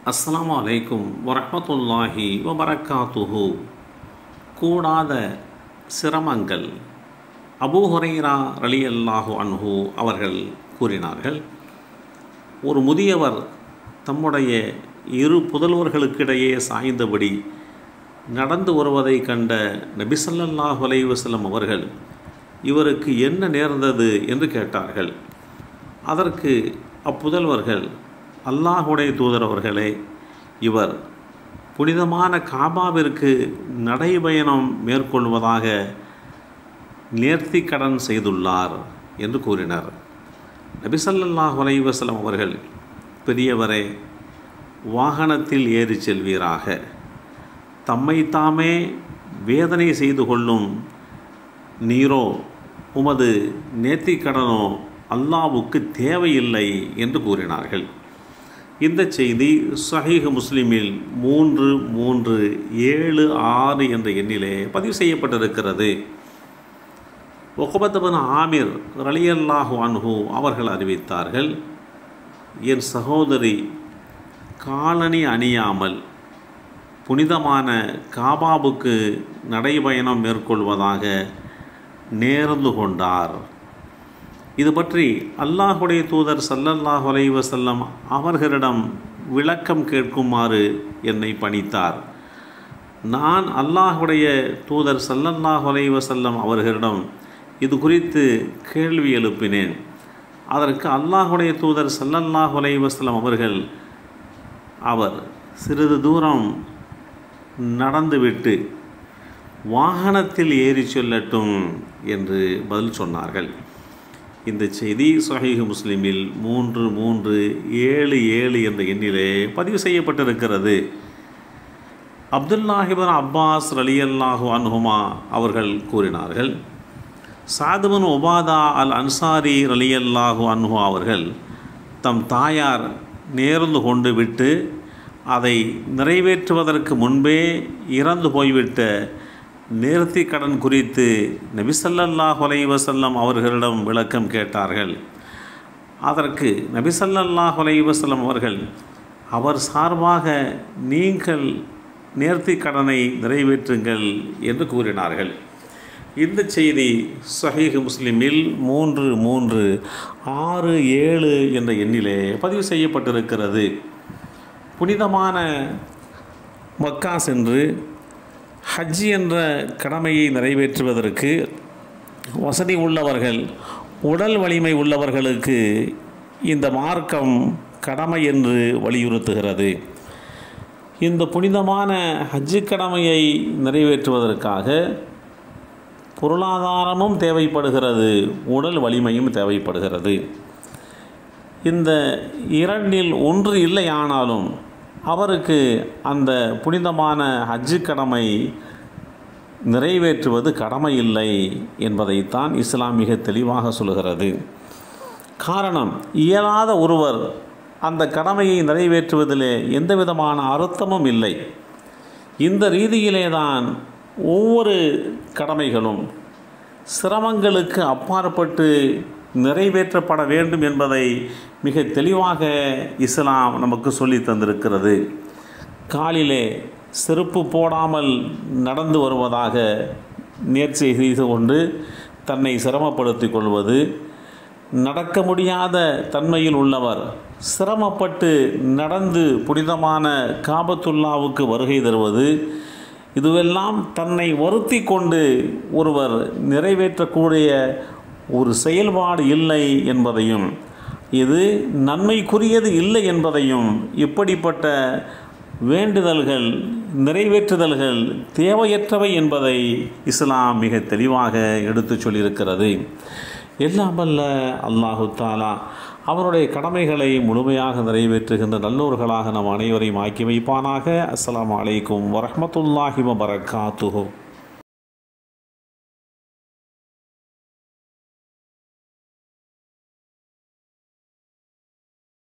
அஸ்ஸலாமு அலைக்கும் வரஹ்மத்துல்லாஹி வபரக்காத்துஹு கூடாத சிரமங்கள் அபூ ஹுரைரா ரலியல்லாஹு அன்ஹு அவர்கள் கூறினார்கள் ஒரு முதியவர் தம்முடைய இரு புதல்வர்களுக்கிடையே சாய்ந்தபடி நடந்து வருவதை கண்ட நபிசல்லாஹு அலைஹி வஸல்லம் அவர்கள் இவருக்கு என்ன நேர்ந்தது என்று கேட்டார்கள் அதற்கு அப்புதல்வர்கள் அல்லாஹுடைய தூதர் அவர்களே இவர் புனிதமான காபாவிற்கு நடைபயணம் மேற்கொள்வதாக நேர்த்தி கடன் செய்துள்ளார் என்று கூறினார் நபிசல்லாஹ் அலைவசலம் அவர்கள் பெரியவரே வாகனத்தில் ஏறி செல்வீராக தம்மை தாமே வேதனை செய்து கொள்ளும் நீரோ உமது நேர்த்திக்கடனோ அல்லாவுக்கு தேவையில்லை என்று கூறினார்கள் இந்த செய்தி சஹீஹ் முஸ்லிமில் மூன்று மூன்று ஏழு ஆறு என்ற எண்ணிலே பதிவு செய்யப்பட்டிருக்கிறது ஒகபத்தபன் ஆமிர் ரலியல்லாஹு அன்ஹு அவர்கள் அறிவித்தார்கள் என் சகோதரி காலணி அணியாமல் புனிதமான காபாவுக்கு நடைபயணம் மேற்கொள்வதாக நேர்ந்து கொண்டார் இது பற்றி அல்லாஹுடைய தூதர் சல்லல்லாஹ் அலைவசல்லம் அவர்களிடம் விளக்கம் கேட்குமாறு என்னை பணித்தார் நான் அல்லாஹுடைய தூதர் சல்லல்லாஹ் அலைவசல்லம் அவர்களிடம் இது குறித்து கேள்வி எழுப்பினேன் அதற்கு அல்லாஹுடைய தூதர் சல்லல்லாஹ் அலைவசல்லம் அவர்கள் அவர் சிறிது தூரம் நடந்துவிட்டு வாகனத்தில் ஏறி சொல்லட்டும் என்று பதில் சொன்னார்கள் இந்த செய்தி சஹீஹ் முஸ்லிமில் மூன்று மூன்று ஏழு ஏழு என்ற எண்ணிலே பதிவு செய்யப்பட்டிருக்கிறது அப்துல்லாஹிபன் அப்பாஸ் ரலியல்லாஹு அன்ஹுமா அவர்கள் கூறினார்கள் சாதுபன் ஒபாதா அல் அன்சாரி ரலியல்லாஹு அன்ஹு அவர்கள் தம் தாயார் நேர்ந்து கொண்டு விட்டு அதை நிறைவேற்றுவதற்கு முன்பே இறந்து போய்விட்ட நேர்த்தி கடன் குறித்து நபிசல்லாஹ் வசல்லம் அவர்களிடம் விளக்கம் கேட்டார்கள் அதற்கு நபிசல்லாஹ் வசல்லம் அவர்கள் அவர் சார்பாக நீங்கள் நேர்த்தி கடனை நிறைவேற்றுங்கள் என்று கூறினார்கள் இந்த செய்தி சஹீஹ் முஸ்லிமில் மூன்று மூன்று ஆறு ஏழு என்ற எண்ணிலே பதிவு செய்யப்பட்டிருக்கிறது புனிதமான மக்கா சென்று ஹஜ் என்ற கடமையை நிறைவேற்றுவதற்கு வசதி உள்ளவர்கள் உடல் வலிமை உள்ளவர்களுக்கு இந்த மார்க்கம் கடமை என்று வலியுறுத்துகிறது இந்த புனிதமான ஹஜ்ஜு கடமையை நிறைவேற்றுவதற்காக பொருளாதாரமும் தேவைப்படுகிறது உடல் வலிமையும் தேவைப்படுகிறது இந்த இரண்டில் ஒன்று இல்லையானாலும் அவருக்கு அந்த புனிதமான ஹஜ்ஜு கடமை நிறைவேற்றுவது கடமை இல்லை என்பதைத்தான் இஸ்லாம் மிக தெளிவாக சொல்கிறது காரணம் இயலாத ஒருவர் அந்த கடமையை நிறைவேற்றுவதிலே எந்த விதமான அர்த்தமும் இல்லை இந்த ரீதியிலே தான் ஒவ்வொரு கடமைகளும் சிரமங்களுக்கு அப்பாற்பட்டு நிறைவேற்றப்பட வேண்டும் என்பதை மிக தெளிவாக இஸ்லாம் நமக்கு சொல்லி தந்திருக்கிறது காலிலே செருப்பு போடாமல் நடந்து வருவதாக நேர்ச்சி செய்து கொண்டு தன்னை சிரமப்படுத்திக் கொள்வது நடக்க முடியாத தன்மையில் உள்ளவர் சிரமப்பட்டு நடந்து புனிதமான காபத்துல்லாவுக்கு வருகை தருவது இதுவெல்லாம் தன்னை வருத்தி கொண்டு ஒருவர் நிறைவேற்றக்கூடிய ஒரு செயல்பாடு இல்லை என்பதையும் இது நன்மைக்குரியது இல்லை என்பதையும் இப்படிப்பட்ட வேண்டுதல்கள் நிறைவேற்றுதல்கள் தேவையற்றவை என்பதை இஸ்லாம் மிக தெளிவாக எடுத்து சொல்லியிருக்கிறது எல்லாம் வல்ல அல்லாஹு தாலா அவருடைய கடமைகளை முழுமையாக நிறைவேற்றுகின்ற நல்லோர்களாக நம் அனைவரையும் ஆக்கி வைப்பானாக அஸ்லாம் வலைக்கும் வரமத்துல்லாஹி வபரகாத்துஹூ